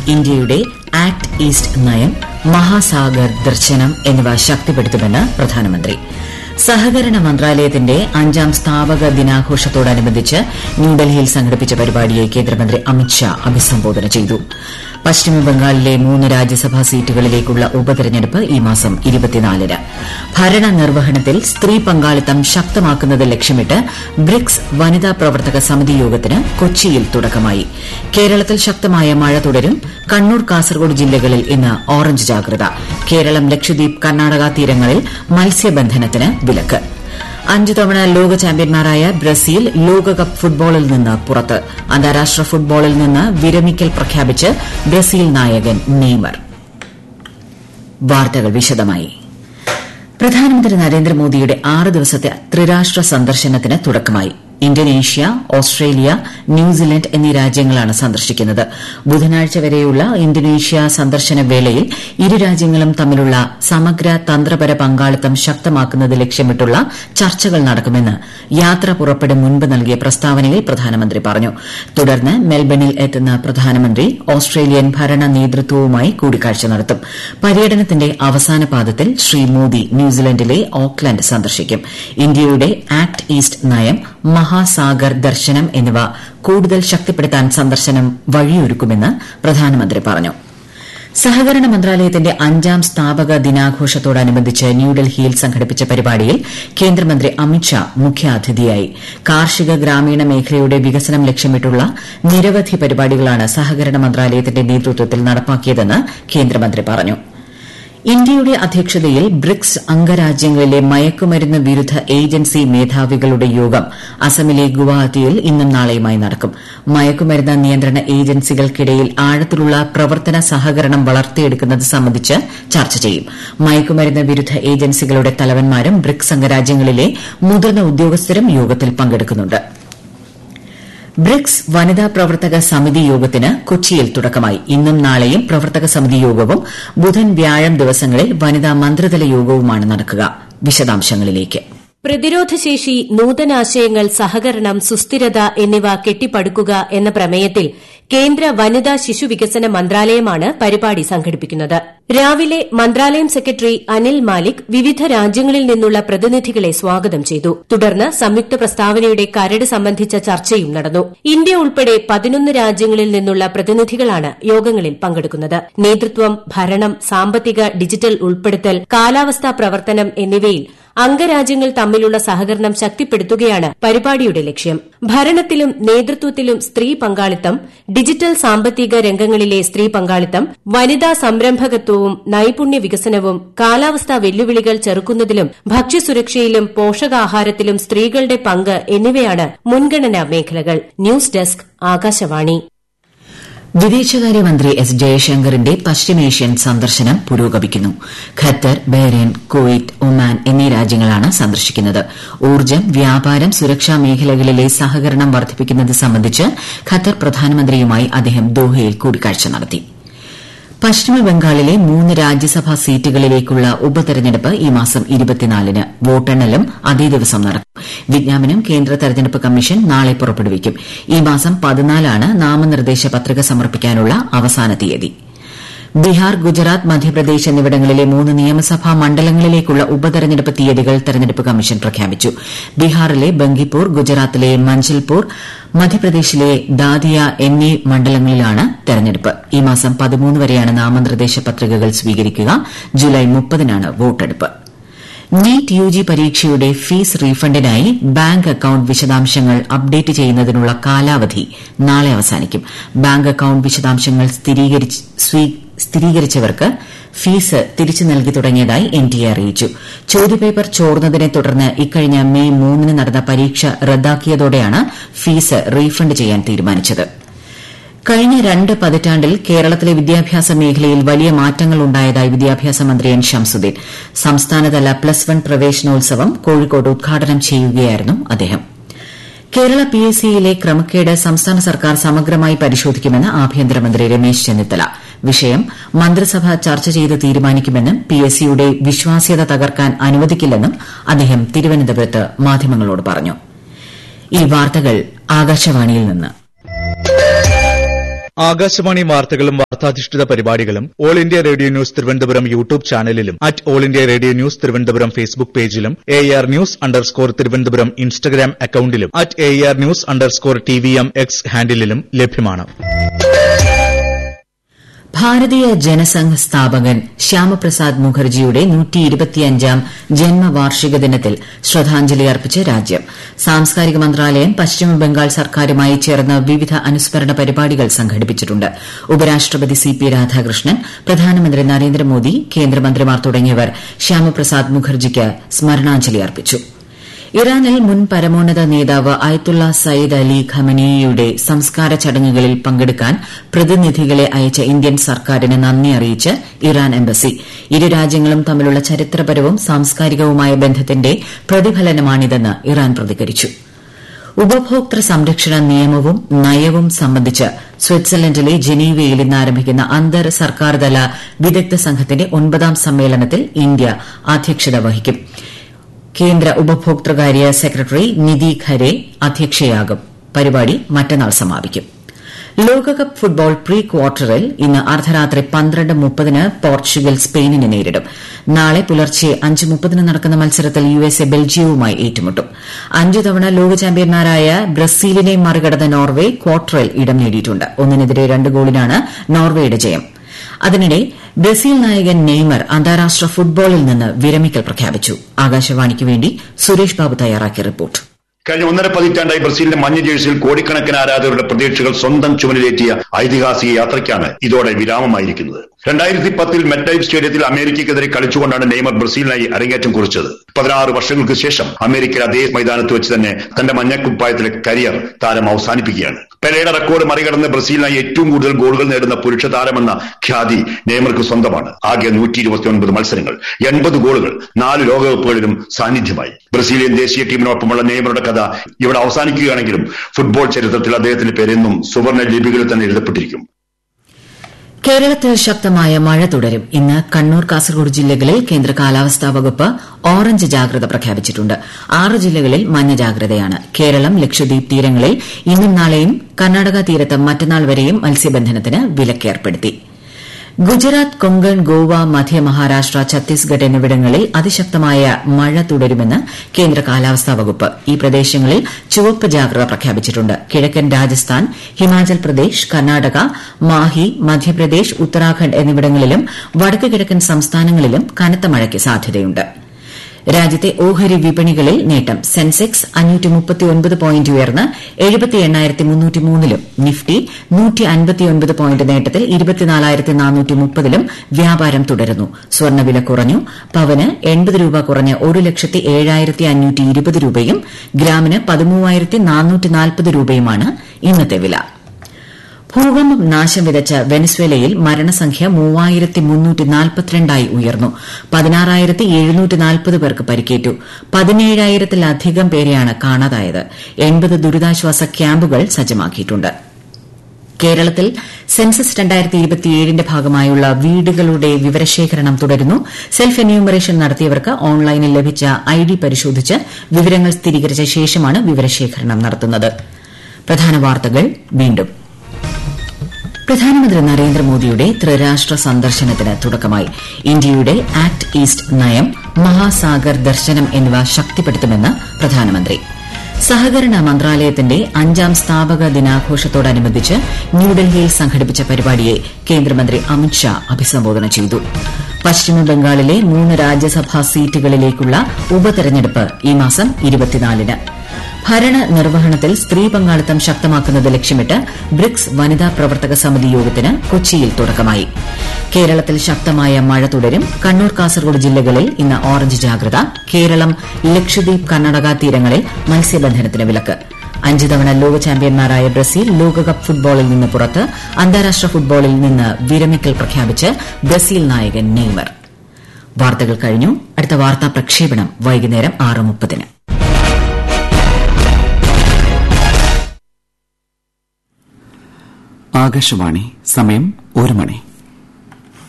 ഇന്ത്യയുടെ act east നയം മഹാസാഗർ ദർശനം എന്നിവ ശക്തിപ്പെടുത്തുമെന്ന് പ്രധാനമന്ത്രി സഹകരണ മന്ത്രാലയത്തിന്റെ അഞ്ചാം സ്ഥാപക ദിനാഘോഷത്തോടനുബന്ധിച്ച് ന്യൂഡൽഹിയിൽ സംഘടിപ്പിച്ച പരിപാടിയെ കേന്ദ്രമന്ത്രി അമിത്ഷാ അഭിസംബോധന ചെയ്തു പശ്ചിമബംഗാളിലെ മൂന്ന് രാജ്യസഭാ സീറ്റുകളിലേക്കുള്ള ഉപതെരഞ്ഞെടുപ്പ് ഈ മാസം ഇരുപത്തിനാലിന് ഭരണനിർവഹണത്തിൽ സ്ത്രീ പങ്കാളിത്തം ശക്തമാക്കുന്നത് ലക്ഷ്യമിട്ട് ബ്രിക്സ് വനിതാ പ്രവർത്തക സമിതി യോഗത്തിന് കൊച്ചിയിൽ തുടക്കമായി കേരളത്തിൽ ശക്തമായ മഴ തുടരും കണ്ണൂർ കാസർഗോഡ് ജില്ലകളിൽ ഇന്ന് ഓറഞ്ച് ജാഗ്രത കേരളം ലക്ഷദ്വീപ് കർണാടക തീരങ്ങളിൽ മത്സ്യബന്ധനത്തിന് വിലക്ക് അഞ്ചു തവണ ലോക ചാമ്പ്യന്മാരായ ബ്രസീൽ ലോകകപ്പ് ഫുട്ബോളിൽ നിന്ന് പുറത്ത് അന്താരാഷ്ട്ര ഫുട്ബോളിൽ നിന്ന് വിരമിക്കൽ പ്രഖ്യാപിച്ച് ബ്രസീൽ നായകൻ നെയ്മർ വാർത്തകൾ വിശദമായി പ്രധാനമന്ത്രി നരേന്ദ്രമോദിയുടെ ആറ് ദിവസത്തെ ത്രിരാഷ്ട്ര സന്ദർശനത്തിന് തുടക്കമായി ഇന്തോനേഷ്യ ഓസ്ട്രേലിയ ന്യൂസിലൻഡ് എന്നീ രാജ്യങ്ങളാണ് സന്ദർശിക്കുന്നത് ബുധനാഴ്ച വരെയുള്ള ഇന്തോനേഷ്യ സന്ദർശന വേളയിൽ ഇരു രാജ്യങ്ങളും തമ്മിലുള്ള സമഗ്ര തന്ത്രപര പങ്കാളിത്തം ശക്തമാക്കുന്നത് ലക്ഷ്യമിട്ടുള്ള ചർച്ചകൾ നടക്കുമെന്ന് യാത്ര പുറപ്പെടും മുൻപ് നൽകിയ പ്രസ്താവനയിൽ പ്രധാനമന്ത്രി പറഞ്ഞു തുടർന്ന് മെൽബണിൽ എത്തുന്ന പ്രധാനമന്ത്രി ഓസ്ട്രേലിയൻ ഭരണ നേതൃത്വവുമായി കൂടിക്കാഴ്ച നടത്തും പര്യടനത്തിന്റെ അവസാന പാദത്തിൽ ശ്രീ മോദി ന്യൂസിലൻഡിലെ ഓക്ലൻഡ് സന്ദർശിക്കും ഇന്ത്യയുടെ ആക്ട് ഈസ്റ്റ് നയം മഹാസാഗർ ദർശനം എന്നിവ കൂടുതൽ ശക്തിപ്പെടുത്താൻ സന്ദർശനം വഴിയൊരുക്കുമെന്ന് പ്രധാനമന്ത്രി പറഞ്ഞു സഹകരണ മന്ത്രാലയത്തിന്റെ അഞ്ചാം സ്ഥാപക ദിനാഘോഷത്തോടനുബന്ധിച്ച് ന്യൂഡൽഹിയിൽ സംഘടിപ്പിച്ച പരിപാടിയിൽ കേന്ദ്രമന്ത്രി അമിത്ഷാ മുഖ്യാതിഥിയായി കാർഷിക ഗ്രാമീണ മേഖലയുടെ വികസനം ലക്ഷ്യമിട്ടുള്ള നിരവധി പരിപാടികളാണ് സഹകരണ മന്ത്രാലയത്തിന്റെ നേതൃത്വത്തിൽ നടപ്പാക്കിയതെന്ന് കേന്ദ്രമന്ത്രി പറഞ്ഞു ഇന്ത്യയുടെ അധ്യക്ഷതയിൽ ബ്രിക്സ് അംഗരാജ്യങ്ങളിലെ മയക്കുമരുന്ന് വിരുദ്ധ ഏജൻസി മേധാവികളുടെ യോഗം അസമിലെ ഗുവാഹത്തിയിൽ ഇന്നും നാളെയുമായി നടക്കും മയക്കുമരുന്ന് നിയന്ത്രണ ഏജൻസികൾക്കിടയിൽ ആഴത്തിലുള്ള പ്രവർത്തന സഹകരണം വളർത്തിയെടുക്കുന്നത് സംബന്ധിച്ച് ചർച്ച ചെയ്യും മയക്കുമരുന്ന് വിരുദ്ധ ഏജൻസികളുടെ തലവന്മാരും ബ്രിക്സ് അംഗരാജ്യങ്ങളിലെ മുതിർന്ന ഉദ്യോഗസ്ഥരും യോഗത്തിൽ പങ്കെടുക്കുന്നുണ്ട് ബ്രിക്സ് വനിതാ പ്രവർത്തക സമിതി യോഗത്തിന് കൊച്ചിയിൽ തുടക്കമായി ഇന്നും നാളെയും പ്രവർത്തക സമിതി യോഗവും ബുധൻ വ്യാഴം ദിവസങ്ങളിൽ വനിതാ മന്ത്രിതല യോഗവുമാണ് നടക്കുക വിശദാംശങ്ങളിലേക്ക് പ്രതിരോധശേഷി നൂതനാശയങ്ങൾ സഹകരണം സുസ്ഥിരത എന്നിവ കെട്ടിപ്പടുക്കുക എന്ന പ്രമേയത്തിൽ കേന്ദ്ര വനിതാ ശിശുവികസന മന്ത്രാലയമാണ് പരിപാടി സംഘടിപ്പിക്കുന്നത് രാവിലെ മന്ത്രാലയം സെക്രട്ടറി അനിൽ മാലിക് വിവിധ രാജ്യങ്ങളിൽ നിന്നുള്ള പ്രതിനിധികളെ സ്വാഗതം ചെയ്തു തുടർന്ന് സംയുക്ത പ്രസ്താവനയുടെ കരട് സംബന്ധിച്ച ചർച്ചയും നടന്നു ഇന്ത്യ ഉൾപ്പെടെ പതിനൊന്ന് രാജ്യങ്ങളിൽ നിന്നുള്ള പ്രതിനിധികളാണ് യോഗങ്ങളിൽ പങ്കെടുക്കുന്നത് നേതൃത്വം ഭരണം സാമ്പത്തിക ഡിജിറ്റൽ ഉൾപ്പെടുത്തൽ കാലാവസ്ഥാ പ്രവർത്തനം എന്നിവയിൽ അംഗരാജ്യങ്ങൾ തമ്മിലുള്ള സഹകരണം ശക്തിപ്പെടുത്തുകയാണ് പരിപാടിയുടെ ലക്ഷ്യം ഭരണത്തിലും നേതൃത്വത്തിലും സ്ത്രീ പങ്കാളിത്തം ഡിജിറ്റൽ സാമ്പത്തിക രംഗങ്ങളിലെ സ്ത്രീ പങ്കാളിത്തം വനിതാ സംരംഭകത്വവും നൈപുണ്യ വികസനവും കാലാവസ്ഥാ വെല്ലുവിളികൾ ചെറുക്കുന്നതിലും ഭക്ഷ്യസുരക്ഷയിലും പോഷകാഹാരത്തിലും സ്ത്രീകളുടെ പങ്ക് എന്നിവയാണ് മുൻഗണനാ മേഖലകൾ ന്യൂസ് ഡെസ്ക് ആകാശവാണി വിദേശകാര്യമന്ത്രി എസ് ജയശങ്കറിന്റെ പശ്ചിമേഷ്യൻ സന്ദർശനം പുരോഗമിക്കുന്നു ഖത്തർ ബഹ്റൈൻ കുവൈറ്റ് ഒമാൻ എന്നീ രാജ്യങ്ങളാണ് സന്ദർശിക്കുന്നത് ഊർജ്ജം വ്യാപാരം സുരക്ഷാ മേഖലകളിലെ സഹകരണം വർദ്ധിപ്പിക്കുന്നത് സംബന്ധിച്ച് ഖത്തർ പ്രധാനമന്ത്രിയുമായി അദ്ദേഹം ദോഹയിൽ കൂടിക്കാഴ്ച നടത്തി പശ്ചിമബംഗാളിലെ മൂന്ന് രാജ്യസഭാ സീറ്റുകളിലേക്കുള്ള ഉപതെരഞ്ഞെടുപ്പ് ഈ മാസം ഇരുപത്തിനാലിന് വോട്ടെണ്ണലും അതേ ദിവസം നടക്കും വിജ്ഞാപനം കേന്ദ്ര തെരഞ്ഞെടുപ്പ് കമ്മീഷൻ നാളെ പുറപ്പെടുവിക്കും ഈ മാസം പതിനാലാണ് നാമനിർദ്ദേശ പത്രിക സമർപ്പിക്കാനുള്ള അവസാന തീയതി ബീഹാർ ഗുജറാത്ത് മധ്യപ്രദേശ് എന്നിവിടങ്ങളിലെ മൂന്ന് നിയമസഭാ മണ്ഡലങ്ങളിലേക്കുള്ള ഉപതെരഞ്ഞെടുപ്പ് തീയതികൾ തെരഞ്ഞെടുപ്പ് കമ്മീഷൻ പ്രഖ്യാപിച്ചു ബീഹാറിലെ ബങ്കിപ്പൂർ ഗുജറാത്തിലെ മഞ്ചൽപൂർ മധ്യപ്രദേശിലെ ദാദിയ എന്നീ മണ്ഡലങ്ങളിലാണ് തെരഞ്ഞെടുപ്പ് ഈ മാസം പതിമൂന്ന് വരെയാണ് നാമനിർദ്ദേശ പത്രികകൾ സ്വീകരിക്കുക ജൂലൈ മുപ്പതിനാണ് വോട്ടെടുപ്പ് നീറ്റ് യുജി പരീക്ഷയുടെ ഫീസ് റീഫണ്ടിനായി ബാങ്ക് അക്കൌണ്ട് വിശദാംശങ്ങൾ അപ്ഡേറ്റ് ചെയ്യുന്നതിനുള്ള കാലാവധി നാളെ അവസാനിക്കും ബാങ്ക് അക്കൌണ്ട് വിശദാംശങ്ങൾ സ്ഥിരീകരിച്ചവർക്ക് ഫീസ് തിരിച്ചു നൽകി തുടങ്ങിയതായി എൻടിഎ അറിയിച്ചു ചോദ്യപേപ്പർ ചോർന്നതിനെ തുടർന്ന് ഇക്കഴിഞ്ഞ മെയ് മൂന്നിന് നടന്ന പരീക്ഷ റദ്ദാക്കിയതോടെയാണ് ഫീസ് റീഫണ്ട് ചെയ്യാൻ തീരുമാനിച്ചത് കഴിഞ്ഞ രണ്ട് പതിറ്റാണ്ടിൽ കേരളത്തിലെ വിദ്യാഭ്യാസ മേഖലയിൽ വലിയ മാറ്റങ്ങൾ ഉണ്ടായതായി വിദ്യാഭ്യാസ മന്ത്രി എൻ ഷംസുദ്ദീൻ സംസ്ഥാനതല പ്ലസ് വൺ പ്രവേശനോത്സവം കോഴിക്കോട് ഉദ്ഘാടനം ചെയ്യുകയായിരുന്നു അദ്ദേഹം കേരള പി എസ് സിയിലെ ക്രമക്കേട് സംസ്ഥാന സർക്കാർ സമഗ്രമായി പരിശോധിക്കുമെന്ന് ആഭ്യന്തരമന്ത്രി രമേശ് ചെന്നിത്തല വിഷയം മന്ത്രിസഭ ചർച്ച ചെയ്ത് തീരുമാനിക്കുമെന്നും പി എസ് സിയുടെ വിശ്വാസ്യത തകർക്കാൻ അനുവദിക്കില്ലെന്നും അദ്ദേഹം തിരുവനന്തപുരത്ത് മാധ്യമങ്ങളോട് പറഞ്ഞു ഈ വാർത്തകൾ ആകാശവാണിയിൽ നിന്ന് ആകാശവാണി വാർത്തകളും വാർത്താധിഷ്ഠിത പരിപാടികളും All India Radio News Thiruvananthapuram YouTube ചാനലിലും at All India Radio News Thiruvananthapuram Facebook പേജിലും A R news underscore Thiruvananthapuram Instagram അക്കൌണ്ടിലും at A R news underscore T V M X ഹാൻഡിലും ലഭ്യമാണ് ഭാരതീയ ജനസംഘ് സ്ഥാപകൻ ശ്യാമപ്രസാദ് മുഖർജിയുടെ നൂറ്റിയിരുപത്തിയഞ്ചാം ജന്മവാർഷിക ദിനത്തിൽ ശ്രദ്ധാഞ്ജലി അർപ്പിച്ച് രാജ്യം സാംസ്കാരിക മന്ത്രാലയം പശ്ചിമബംഗാൾ സർക്കാരുമായി ചേർന്ന് വിവിധ അനുസ്മരണ പരിപാടികൾ സംഘടിപ്പിച്ചിട്ടുണ്ട് ഉപരാഷ്ട്രപതി സി പി രാധാകൃഷ്ണൻ പ്രധാനമന്ത്രി നരേന്ദ്രമോദി കേന്ദ്രമന്ത്രിമാർ തുടങ്ങിയവർ ശ്യാമപ്രസാദ് മുഖർജിക്ക് സ്മരണാഞ്ജലി അർപ്പിച്ചു ഇറാനിൽ മുൻ പരമോന്നത നേതാവ് അയത്തുള്ള സയ്യിദ് അലി ഖമനേയിയുടെ സംസ്കാര ചടങ്ങുകളിൽ പങ്കെടുക്കാൻ പ്രതിനിധികളെ അയച്ച ഇന്ത്യൻ സർക്കാരിന് നന്ദി അറിയിച്ച് ഇറാൻ എംബസി ഇരു രാജ്യങ്ങളും തമ്മിലുള്ള ചരിത്രപരവും സാംസ്കാരികവുമായ ബന്ധത്തിന്റെ പ്രതിഫലനമാണിതെന്ന് ഇറാൻ പ്രതികരിച്ചു ഉപഭോക്തൃ സംരക്ഷണ നിയമവും നയവും സംബന്ധിച്ച് സ്വിറ്റ്സർലൻഡിലെ ജനീവയിൽ ഇന്ന് ആരംഭിക്കുന്ന അന്തർ സർക്കാർതല വിദഗ്ധ സംഘത്തിന്റെ ഒൻപതാം സമ്മേളനത്തിൽ ഇന്ത്യ അധ്യക്ഷത വഹിക്കും കേന്ദ്ര ഉപഭോക്തൃകാര്യ സെക്രട്ടറി നിധി ഖരെ അധ്യക്ഷയാകും പരിപാടി മറ്റന്നാൾ സമാപിക്കും ലോകകപ്പ് ഫുട്ബോൾ പ്രീ ക്വാർട്ടറിൽ ഇന്ന് അർദ്ധരാത്രി പന്ത്രണ്ട് മുപ്പതിന് പോർച്ചുഗൽ സ്പെയിനിനെ നേരിടും നാളെ പുലർച്ചെ അഞ്ച് മുപ്പതിന് നടക്കുന്ന മത്സരത്തിൽ യു എസ് എ ബെൽജിയവുമായി ഏറ്റുമുട്ടും അഞ്ചു തവണ ലോക ചാമ്പ്യന്മാരായ ബ്രസീലിനെ മറികടന്ന നോർവെ ക്വാർട്ടറിൽ ഇടം നേടിയിട്ടുണ്ട് ഒന്നിനെതിരെ രണ്ട് ഗോളിനാണ് നോർവെയുടെ ജയം അതിനിടെ ബ്രസീൽ നായകൻ നെയ്മർ അന്താരാഷ്ട്ര ഫുട്ബോളിൽ നിന്ന് വിരമിക്കൽ പ്രഖ്യാപിച്ചു ആകാശവാണിക്ക് വേണ്ടി സുരേഷ് ബാബു തയ്യാറാക്കിയ റിപ്പോർട്ട് കഴിഞ്ഞ ഒന്നര പതിറ്റാണ്ടായി ബ്രസീലിന്റെ മഞ്ഞ ജേഴ്സിയിൽ കോടിക്കണക്കിന് ആരാധകരുടെ പ്രതീക്ഷകൾ സ്വന്തം ചുമലിലേറ്റിയ ഐതിഹാസിക യാത്രയ്ക്കാണ് ഇതോടെ വിരാമമായിരിക്കുന്നത് രണ്ടായിരത്തി പത്തിൽ മെറ്റൈവ് സ്റ്റേഡിയത്തിൽ അമേരിക്കയ്ക്കെതിരെ കളിച്ചുകൊണ്ടാണ് നെയ്മർ ബ്രസീലിനായി അരങ്ങേറ്റം കുറിച്ചത് പതിനാറ് വർഷങ്ങൾക്ക് ശേഷം അമേരിക്കയിൽ അതേ മൈതാനത്ത് വെച്ച് തന്നെ തന്റെ മഞ്ഞക്കുപ്പായത്തിലെ കരിയർ താരം അവസാനിപ്പിക്കുകയാണ് പെരയുടെ റെക്കോർഡ് മറികടന്ന് ബ്രസീലിനായി ഏറ്റവും കൂടുതൽ ഗോളുകൾ നേടുന്ന പുരുഷ താരമെന്ന ഖ്യാതി നെയ്മർക്ക് സ്വന്തമാണ് ആകെ നൂറ്റി ഇരുപത്തിയൊൻപത് മത്സരങ്ങൾ എൺപത് ഗോളുകൾ നാല് ലോകകപ്പുകളിലും സാന്നിധ്യമായി ബ്രസീലിയൻ ദേശീയ ടീമിനൊപ്പമുള്ള നെയ്മറുടെ കഥ ഇവിടെ അവസാനിക്കുകയാണെങ്കിലും ഫുട്ബോൾ ചരിത്രത്തിൽ അദ്ദേഹത്തിന്റെ പേരെന്നും സുവർണ ലിപികളിൽ തന്നെ എഴുതപ്പെട്ടിരിക്കും കേരളത്തിൽ ശക്തമായ മഴ തുടരും ഇന്ന് കണ്ണൂർ കാസർഗോഡ് ജില്ലകളിൽ കേന്ദ്ര കാലാവസ്ഥാ വകുപ്പ് ഓറഞ്ച് ജാഗ്രത പ്രഖ്യാപിച്ചിട്ടുണ്ട് ആറ് ജില്ലകളിൽ മഞ്ഞ ജാഗ്രതയാണ് കേരളം ലക്ഷദ്വീപ് തീരങ്ങളിൽ ഇന്നും നാളെയും കർണാടക തീരത്ത് മറ്റന്നാൾ വരെയും മത്സ്യബന്ധനത്തിന് വിലക്കേർപ്പെടുത്തി ഗുജറാത്ത് കൊങ്കൺ ഗോവ മധ്യ മഹാരാഷ്ട്ര ഛത്തീസ്ഗഡ് എന്നിവിടങ്ങളിൽ അതിശക്തമായ മഴ തുടരുമെന്ന് കേന്ദ്ര കാലാവസ്ഥാ വകുപ്പ് ഈ പ്രദേശങ്ങളിൽ ചുവപ്പ് ജാഗ്രത പ്രഖ്യാപിച്ചിട്ടുണ്ട് കിഴക്കൻ രാജസ്ഥാൻ ഹിമാചൽ പ്രദേശ് കർണാടക മാഹി മധ്യപ്രദേശ് ഉത്തരാഖണ്ഡ് എന്നിവിടങ്ങളിലും വടക്ക് കിഴക്കൻ സംസ്ഥാനങ്ങളിലും കനത്ത മഴയ്ക്ക് സാധ്യതയുണ്ട് രാജ്യത്തെ ഓഹരി വിപണികളിൽ നേട്ടം സെൻസെക്സ് പോയിന്റ് ഉയർന്ന് ലും നിഫ്റ്റി പോയിന്റ് നേട്ടത്തിൽ ലും വ്യാപാരം തുടരുന്നു സ്വർണ്ണവില കുറഞ്ഞു പവന് എൺപത് രൂപ കുറഞ്ഞ് ഒരു ലക്ഷത്തി ഏഴായിരത്തി അഞ്ഞൂറ്റി ഇരുപത് രൂപയും ഗ്രാമിന് പതിമൂവായിരത്തി നാനൂറ്റി നാൽപ്പത് രൂപയുമാണ് ഇന്നത്തെ വില ഭൂകമ്പം നാശം വിതച്ച വെനസ്വേലയിൽ മരണസംഖ്യ മൂവായിരത്തി മുന്നൂറ്റി നാൽപ്പത്തിരണ്ടായി ഉയർന്നു പതിനാറായിരത്തി എഴുന്നൂറ്റി നാൽപ്പത് പേർക്ക് പരിക്കേറ്റു പതിനേഴായിരത്തിലധികം പേരെയാണ് കാണാതായത് എൺപത് ദുരിതാശ്വാസ ക്യാമ്പുകൾ സജ്ജമാക്കിയിട്ടുണ്ട് കേരളത്തിൽ സെൻസസ് രണ്ടായിരത്തി ഇരുപത്തിയേഴിന്റെ ഭാഗമായുള്ള വീടുകളുടെ വിവരശേഖരണം തുടരുന്നു സെൽഫ് എന്യൂമറേഷൻ നടത്തിയവർക്ക് ഓൺലൈനിൽ ലഭിച്ച ഐ ഡി പരിശോധിച്ച് വിവരങ്ങൾ സ്ഥിരീകരിച്ച ശേഷമാണ് വിവരശേഖരണം നടത്തുന്നത് പ്രധാന വാർത്തകൾ വീണ്ടും പ്രധാനമന്ത്രി നരേന്ദ്രമോദിയുടെ ത്രിരാഷ്ട്ര സന്ദർശനത്തിന് തുടക്കമായി ഇന്ത്യയുടെ ആക്ട് ഈസ്റ്റ് നയം മഹാസാഗർ ദർശനം എന്നിവ ശക്തിപ്പെടുത്തുമെന്ന് പ്രധാനമന്ത്രി സഹകരണ മന്ത്രാലയത്തിന്റെ അഞ്ചാം സ്ഥാപക ദിനാഘോഷത്തോടനുബന്ധിച്ച് ന്യൂഡൽഹിയിൽ സംഘടിപ്പിച്ച പരിപാടിയെ കേന്ദ്രമന്ത്രി അമിത്ഷാ അഭിസംബോധന ചെയ്തു പശ്ചിമബംഗാളിലെ മൂന്ന് രാജ്യസഭാ സീറ്റുകളിലേക്കുള്ള ഉപതെരഞ്ഞെടുപ്പ് ഈ മാസം ഇരുപത്തിനാലിന് ഭരണ നിർവഹണത്തിൽ സ്ത്രീ പങ്കാളിത്തം ശക്തമാക്കുന്നത് ലക്ഷ്യമിട്ട് ബ്രിക്സ് വനിതാ പ്രവർത്തക സമിതി യോഗത്തിന് കൊച്ചിയിൽ തുടക്കമായി കേരളത്തിൽ ശക്തമായ മഴ തുടരും കണ്ണൂർ കാസർഗോഡ് ജില്ലകളിൽ ഇന്ന് ഓറഞ്ച് ജാഗ്രത കേരളം ലക്ഷദ്വീപ് കർണാടക തീരങ്ങളിൽ മത്സ്യബന്ധനത്തിന് വിലക്ക് അഞ്ച് തവണ ലോക ചാമ്പ്യന്മാരായ ബ്രസീൽ ലോകകപ്പ് ഫുട്ബോളിൽ നിന്ന് പുറത്ത് അന്താരാഷ്ട്ര ഫുട്ബോളിൽ നിന്ന് വിരമിക്കൽ പ്രഖ്യാപിച്ച് ബ്രസീൽ നായകൻ നെയ്മർ വാർത്തകൾ കഴിഞ്ഞു അടുത്ത വാർത്താ പ്രക്ഷേപണം വൈകുന്നേരം ആറ് മുപ്പതിന് ആകാശവാണി സമയം ഒരു മണി